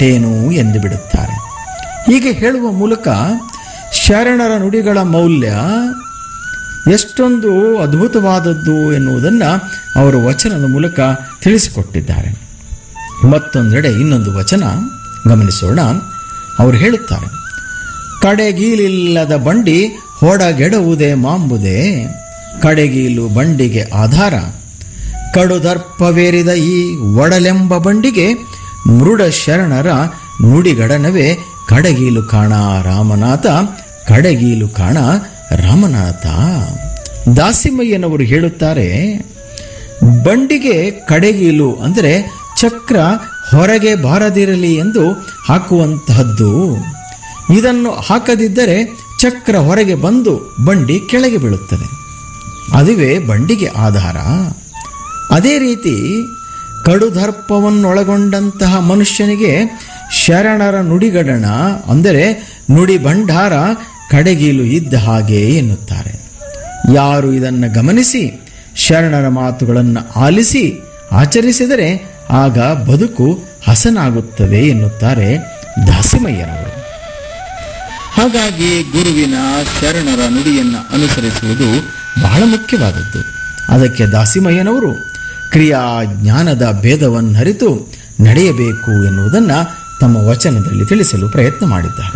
ಬಿಟ್ಟೇನು ಎಂದು ಬಿಡುತ್ತಾರೆ ಹೀಗೆ ಹೇಳುವ ಮೂಲಕ ಶರಣರ ನುಡಿಗಳ ಮೌಲ್ಯ ಎಷ್ಟೊಂದು ಅದ್ಭುತವಾದದ್ದು ಎನ್ನುವುದನ್ನು ಅವರು ವಚನದ ಮೂಲಕ ತಿಳಿಸಿಕೊಟ್ಟಿದ್ದಾರೆ ಮತ್ತೊಂದೆಡೆ ಇನ್ನೊಂದು ವಚನ ಗಮನಿಸೋಣ ಅವರು ಹೇಳುತ್ತಾರೆ ಕಡೆಗೀಲಿಲ್ಲದ ಬಂಡಿ ಹೊಡಗೆಡುವುದೇ ಮಾಂಬುದೇ ಕಡೆಗೀಲು ಬಂಡಿಗೆ ಆಧಾರ ಕಡುದರ್ಪವೇರಿದ ಈ ಒಡಲೆಂಬ ಬಂಡಿಗೆ ಮೃಡ ಶರಣರ ನುಡಿಗಡನವೇ ಕಡೆಗೀಲು ಕಾಣ ರಾಮನಾಥ ಕಡೆಗೀಲು ಕಾಣ ರಾಮನಾಥ ದಾಸಿಮಯ್ಯನವರು ಹೇಳುತ್ತಾರೆ ಬಂಡಿಗೆ ಕಡೆಗೀಲು ಅಂದರೆ ಚಕ್ರ ಹೊರಗೆ ಬಾರದಿರಲಿ ಎಂದು ಹಾಕುವಂತಹದ್ದು ಇದನ್ನು ಹಾಕದಿದ್ದರೆ ಚಕ್ರ ಹೊರಗೆ ಬಂದು ಬಂಡಿ ಕೆಳಗೆ ಬೀಳುತ್ತದೆ ಅದುವೇ ಬಂಡಿಗೆ ಆಧಾರ ಅದೇ ರೀತಿ ಕಡುದರ್ಪವನ್ನೊಳಗೊಂಡಂತಹ ಮನುಷ್ಯನಿಗೆ ಶರಣರ ನುಡಿಗಡಣ ಅಂದರೆ ನುಡಿ ಭಂಡಾರ ಕಡೆಗೀಲು ಇದ್ದ ಹಾಗೆ ಎನ್ನುತ್ತಾರೆ ಯಾರು ಇದನ್ನು ಗಮನಿಸಿ ಶರಣರ ಮಾತುಗಳನ್ನು ಆಲಿಸಿ ಆಚರಿಸಿದರೆ ಆಗ ಬದುಕು ಹಸನಾಗುತ್ತದೆ ಎನ್ನುತ್ತಾರೆ ದಾಸಿಮಯ್ಯನವರು ಹಾಗಾಗಿ ಗುರುವಿನ ಶರಣರ ನುಡಿಯನ್ನು ಅನುಸರಿಸುವುದು ಬಹಳ ಮುಖ್ಯವಾದದ್ದು ಅದಕ್ಕೆ ದಾಸಿಮಯ್ಯನವರು ಕ್ರಿಯಾ ಜ್ಞಾನದ ಭೇದವನ್ನು ಅರಿತು ನಡೆಯಬೇಕು ಎನ್ನುವುದನ್ನು ತಮ್ಮ ವಚನದಲ್ಲಿ ತಿಳಿಸಲು ಪ್ರಯತ್ನ ಮಾಡಿದ್ದಾರೆ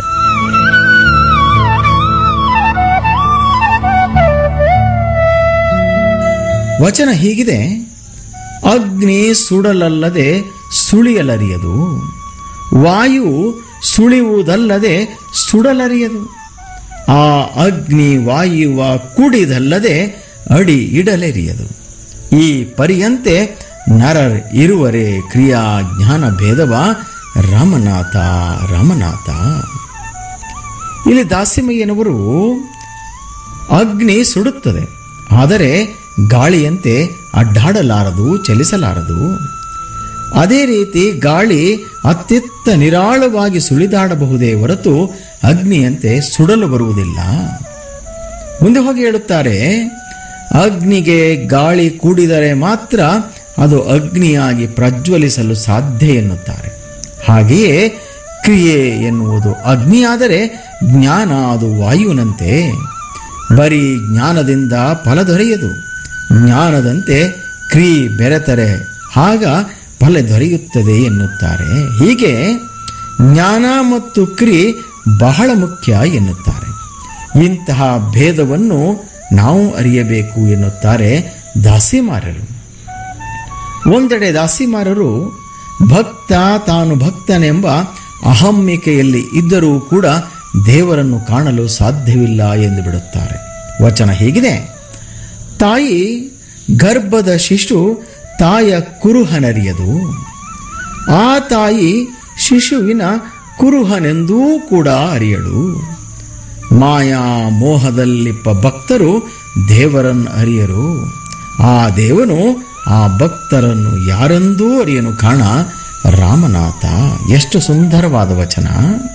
ವಚನ ಹೀಗಿದೆ ಅಗ್ನಿ ಸುಡಲಲ್ಲದೆ ಸುಳಿಯಲರಿಯದು ವಾಯು ಸುಳಿಯುವುದಲ್ಲದೆ ಸುಡಲರಿಯದು ಆ ಅಗ್ನಿ ವಾಯುವ ಕುಡಿದಲ್ಲದೆ ಅಡಿ ಇಡಲೆರಿಯದು ಈ ಪರಿಯಂತೆ ನರರ್ ಇರುವರೆ ಕ್ರಿಯಾ ಜ್ಞಾನ ಭೇದವ ರಾಮನಾಥ ರಾಮನಾಥ ಇಲ್ಲಿ ದಾಸಿಮಯ್ಯನವರು ಅಗ್ನಿ ಸುಡುತ್ತದೆ ಆದರೆ ಗಾಳಿಯಂತೆ ಅಡ್ಡಾಡಲಾರದು ಚಲಿಸಲಾರದು ಅದೇ ರೀತಿ ಗಾಳಿ ಅತ್ಯಂತ ನಿರಾಳವಾಗಿ ಸುಳಿದಾಡಬಹುದೇ ಹೊರತು ಅಗ್ನಿಯಂತೆ ಸುಡಲು ಬರುವುದಿಲ್ಲ ಮುಂದೆ ಹೋಗಿ ಹೇಳುತ್ತಾರೆ ಅಗ್ನಿಗೆ ಗಾಳಿ ಕೂಡಿದರೆ ಮಾತ್ರ ಅದು ಅಗ್ನಿಯಾಗಿ ಪ್ರಜ್ವಲಿಸಲು ಸಾಧ್ಯ ಎನ್ನುತ್ತಾರೆ ಹಾಗೆಯೇ ಕ್ರಿಯೆ ಎನ್ನುವುದು ಅಗ್ನಿಯಾದರೆ ಜ್ಞಾನ ಅದು ವಾಯುವಿನಂತೆ ಬರೀ ಜ್ಞಾನದಿಂದ ಫಲ ದೊರೆಯದು ಜ್ಞಾನದಂತೆ ಕ್ರಿ ಬೆರೆತರೆ ಆಗ ಫಲ ದೊರೆಯುತ್ತದೆ ಎನ್ನುತ್ತಾರೆ ಹೀಗೆ ಜ್ಞಾನ ಮತ್ತು ಕ್ರಿ ಬಹಳ ಮುಖ್ಯ ಎನ್ನುತ್ತಾರೆ ಇಂತಹ ಭೇದವನ್ನು ನಾವು ಅರಿಯಬೇಕು ಎನ್ನುತ್ತಾರೆ ದಾಸಿಮಾರರು ಒಂದೆಡೆ ದಾಸಿಮಾರರು ಭಕ್ತ ತಾನು ಭಕ್ತನೆಂಬ ಅಹಮ್ಮಿಕೆಯಲ್ಲಿ ಇದ್ದರೂ ಕೂಡ ದೇವರನ್ನು ಕಾಣಲು ಸಾಧ್ಯವಿಲ್ಲ ಎಂದು ಬಿಡುತ್ತಾರೆ ವಚನ ಹೀಗಿದೆ ತಾಯಿ ಗರ್ಭದ ಶಿಶು ತಾಯ ಕುರುಹನರಿಯದು ಆ ತಾಯಿ ಶಿಶುವಿನ ಕುರುಹನೆಂದೂ ಕೂಡ ಅರಿಯಳು ಮಾಯಾ ಮೋಹದಲ್ಲಿಪ್ಪ ಭಕ್ತರು ದೇವರನ್ನು ಅರಿಯರು ಆ ದೇವನು ಆ ಭಕ್ತರನ್ನು ಯಾರೆಂದೂ ಅರಿಯನು ಕಾಣ ರಾಮನಾಥ ಎಷ್ಟು ಸುಂದರವಾದ ವಚನ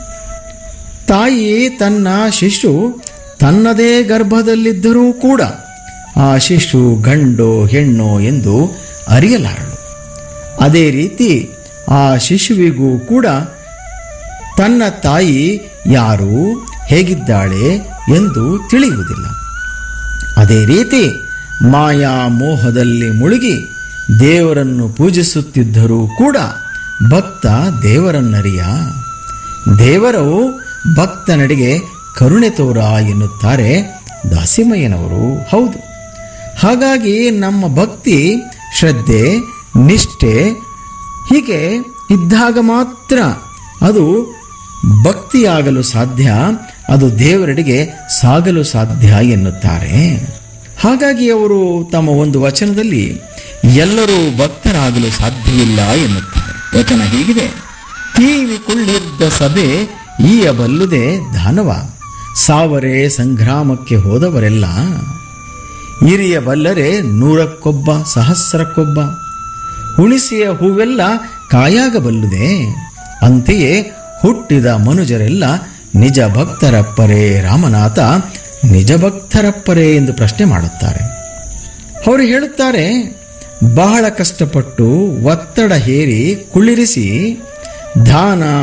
ತಾಯಿ ತನ್ನ ಶಿಶು ತನ್ನದೇ ಗರ್ಭದಲ್ಲಿದ್ದರೂ ಕೂಡ ಆ ಶಿಶು ಗಂಡೋ ಹೆಣ್ಣೋ ಎಂದು ಅರಿಯಲಾರಳು ಅದೇ ರೀತಿ ಆ ಶಿಶುವಿಗೂ ಕೂಡ ತನ್ನ ತಾಯಿ ಯಾರು ಹೇಗಿದ್ದಾಳೆ ಎಂದು ತಿಳಿಯುವುದಿಲ್ಲ ಅದೇ ರೀತಿ ಮಾಯಾ ಮೋಹದಲ್ಲಿ ಮುಳುಗಿ ದೇವರನ್ನು ಪೂಜಿಸುತ್ತಿದ್ದರೂ ಕೂಡ ಭಕ್ತ ದೇವರನ್ನರಿಯ ದೇವರು ಭಕ್ತನಡೆಗೆ ಕರುಣೆ ತೋರ ಎನ್ನುತ್ತಾರೆ ದಾಸಿಮಯ್ಯನವರು ಹೌದು ಹಾಗಾಗಿ ನಮ್ಮ ಭಕ್ತಿ ಶ್ರದ್ಧೆ ನಿಷ್ಠೆ ಹೀಗೆ ಇದ್ದಾಗ ಮಾತ್ರ ಅದು ಭಕ್ತಿಯಾಗಲು ಸಾಧ್ಯ ಅದು ದೇವರೆಡೆಗೆ ಸಾಗಲು ಸಾಧ್ಯ ಎನ್ನುತ್ತಾರೆ ಹಾಗಾಗಿ ಅವರು ತಮ್ಮ ಒಂದು ವಚನದಲ್ಲಿ ಎಲ್ಲರೂ ಭಕ್ತರಾಗಲು ಸಾಧ್ಯವಿಲ್ಲ ಎನ್ನುತ್ತಾರೆ ವಚನ ಹೀಗಿದೆ ತೀವಿ ಕುಳ್ಳಿದ್ದ ಸಭೆ ಈಯ ಬಲ್ಲುದೆ ದಾನವ ಸಾವರೆ ಸಂಗ್ರಾಮಕ್ಕೆ ಹೋದವರೆಲ್ಲ ಹಿರಿಯ ಬಲ್ಲರೆ ನೂರಕ್ಕೊಬ್ಬ ಸಹಸ್ರಕ್ಕೊಬ್ಬ ಹುಣಿಸಿಯ ಹೂವೆಲ್ಲ ಕಾಯಾಗಬಲ್ಲುದೆ ಅಂತೆಯೇ ಹುಟ್ಟಿದ ಮನುಜರೆಲ್ಲ ನಿಜ ಭಕ್ತರಪ್ಪರೇ ರಾಮನಾಥ ನಿಜ ಭಕ್ತರಪ್ಪರೇ ಎಂದು ಪ್ರಶ್ನೆ ಮಾಡುತ್ತಾರೆ ಅವರು ಹೇಳುತ್ತಾರೆ ಬಹಳ ಕಷ್ಟಪಟ್ಟು ಒತ್ತಡ ಹೇರಿ ಕುಳ್ಳಿರಿಸಿ ದಾನ